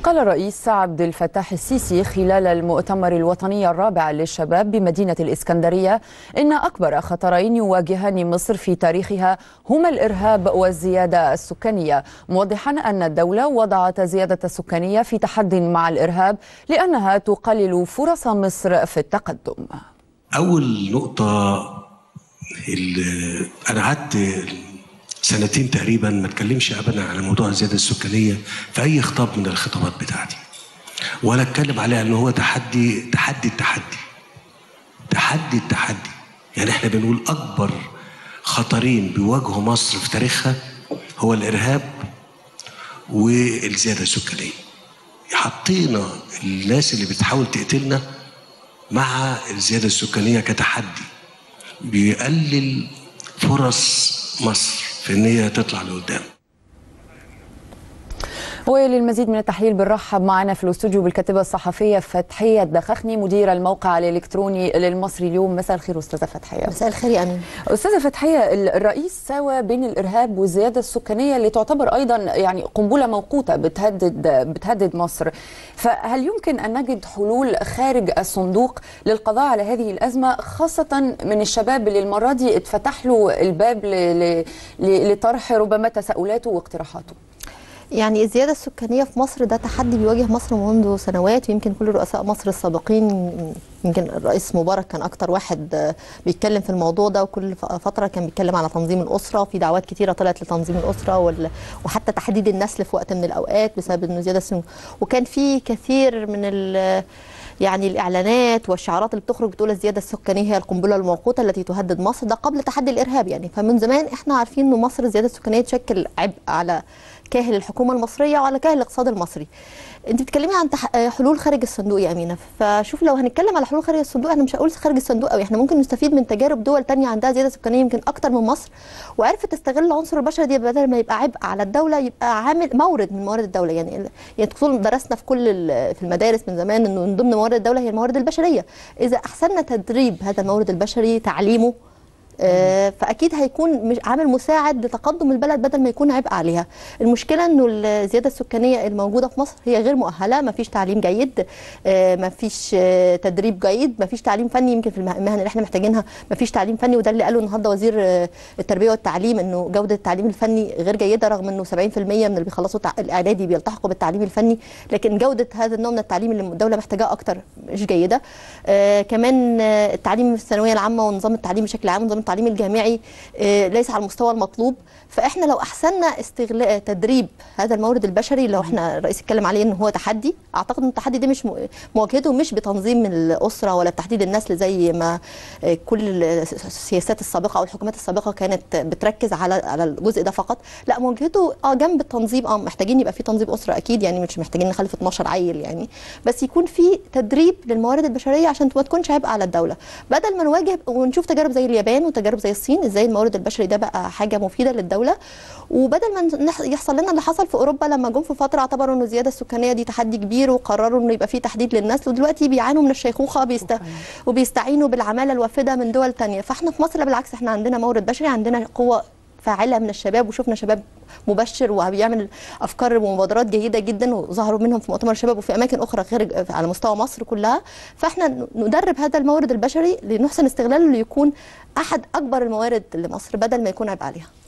قال الرئيس عبد الفتاح السيسي خلال المؤتمر الوطني الرابع للشباب بمدينة الإسكندرية إن أكبر خطرين يواجهان مصر في تاريخها هما الإرهاب والزيادة السكانية موضحا أن الدولة وضعت الزيادة السكانية في تحد مع الإرهاب لأنها تقلل فرص مصر في التقدم أول نقطة اللي أنا قعدت سنتين تقريبا ما اتكلمش ابدا على موضوع الزياده السكانيه في اي خطاب من الخطابات بتاعتي ولا اتكلم عليها ان هو تحدي تحدي التحدي تحدي التحدي يعني احنا بنقول اكبر خطرين بيواجهوا مصر في تاريخها هو الارهاب والزياده السكانيه حطينا الناس اللي بتحاول تقتلنا مع الزياده السكانيه كتحدي بيقلل فرص مصر في ان هي تطلع لقدام وللمزيد من التحليل بنرحب معنا في الاستوديو بالكاتبه الصحفيه فتحيه الدخخني مديره الموقع الالكتروني للمصري اليوم مساء الخير استاذه فتحيه مساء الخير يا امين استاذه فتحيه الرئيس ساوى بين الارهاب والزياده السكانيه اللي تعتبر ايضا يعني قنبله موقوته بتهدد بتهدد مصر فهل يمكن ان نجد حلول خارج الصندوق للقضاء على هذه الازمه خاصه من الشباب اللي المره دي اتفتح له الباب لطرح ربما تساؤلاته واقتراحاته يعني الزيادة السكانية في مصر ده تحدي بيواجه مصر منذ سنوات ويمكن كل رؤساء مصر السابقين يمكن الرئيس مبارك كان أكتر واحد بيتكلم في الموضوع ده وكل فترة كان بيتكلم على تنظيم الأسرة وفي دعوات كتيرة طلعت لتنظيم الأسرة وحتى تحديد النسل في وقت من الأوقات بسبب إنه زيادة السن وكان في كثير من يعني الاعلانات والشعارات اللي بتخرج بتقول الزياده السكانيه هي القنبله الموقوته التي تهدد مصر ده قبل تحدي الارهاب يعني فمن زمان احنا عارفين ان مصر الزياده السكانيه تشكل عبء على كاهل الحكومه المصريه وعلى كاهل الاقتصاد المصري انت بتتكلمي عن حلول خارج الصندوق يا امينه فشوف لو هنتكلم على حلول خارج الصندوق انا مش هقول خارج الصندوق قوي احنا ممكن نستفيد من تجارب دول تانية عندها زياده سكانيه يمكن اكتر من مصر وعرفت تستغل عنصر البشر دي بدل ما يبقى عبء على الدوله يبقى عامل مورد من موارد الدوله يعني يعني طول درسنا في كل في المدارس من زمان انه من ضمن موارد الدوله هي الموارد البشريه اذا احسننا تدريب هذا المورد البشري تعليمه آه فاكيد هيكون مش عامل مساعد لتقدم البلد بدل ما يكون عبء عليها المشكله انه الزياده السكانيه الموجوده في مصر هي غير مؤهله ما فيش تعليم جيد آه ما فيش آه تدريب جيد ما فيش تعليم فني يمكن في المهن اللي احنا محتاجينها ما فيش تعليم فني وده اللي قاله النهارده وزير التربيه والتعليم انه جوده التعليم الفني غير جيده رغم انه 70% من اللي بيخلصوا الاعدادي بيلتحقوا بالتعليم الفني لكن جوده هذا النوع من التعليم اللي الدوله محتاجاه اكتر مش جيده كمان التعليم في الثانويه العامه ونظام التعليم بشكل عام ونظام التعليم الجامعي ليس على المستوى المطلوب فاحنا لو احسننا استغلاء تدريب هذا المورد البشري لو احنا الرئيس اتكلم عليه ان هو تحدي اعتقد ان التحدي ده مش مواجهته مش بتنظيم الاسره ولا بتحديد النسل زي ما كل السياسات السابقه او الحكومات السابقه كانت بتركز على على الجزء ده فقط لا مواجهته اه جنب التنظيم اه محتاجين يبقى في تنظيم اسره اكيد يعني مش محتاجين نخلف 12 عيل يعني بس يكون في تدريب للموارد البشريه عشان ما تكونش عبء على الدوله بدل ما نواجه ونشوف تجارب زي اليابان وتجارب زي الصين ازاي المورد البشري ده بقى حاجه مفيده للدوله وبدل ما يحصل لنا اللي حصل في اوروبا لما جم في فتره اعتبروا انه الزياده السكانيه دي تحدي كبير وقرروا انه يبقى في تحديد للنسل ودلوقتي بيعانوا من الشيخوخه بيست... وبيستعينوا بالعماله الوافده من دول ثانيه فاحنا في مصر بالعكس احنا عندنا مورد بشري عندنا قوه فاعله من الشباب وشفنا شباب مبشر وبيعمل افكار ومبادرات جيده جدا وظهروا منهم في مؤتمر الشباب وفي اماكن اخرى خارج على مستوى مصر كلها فاحنا ندرب هذا المورد البشري لنحسن استغلاله ليكون احد اكبر الموارد لمصر بدل ما يكون عبء عليها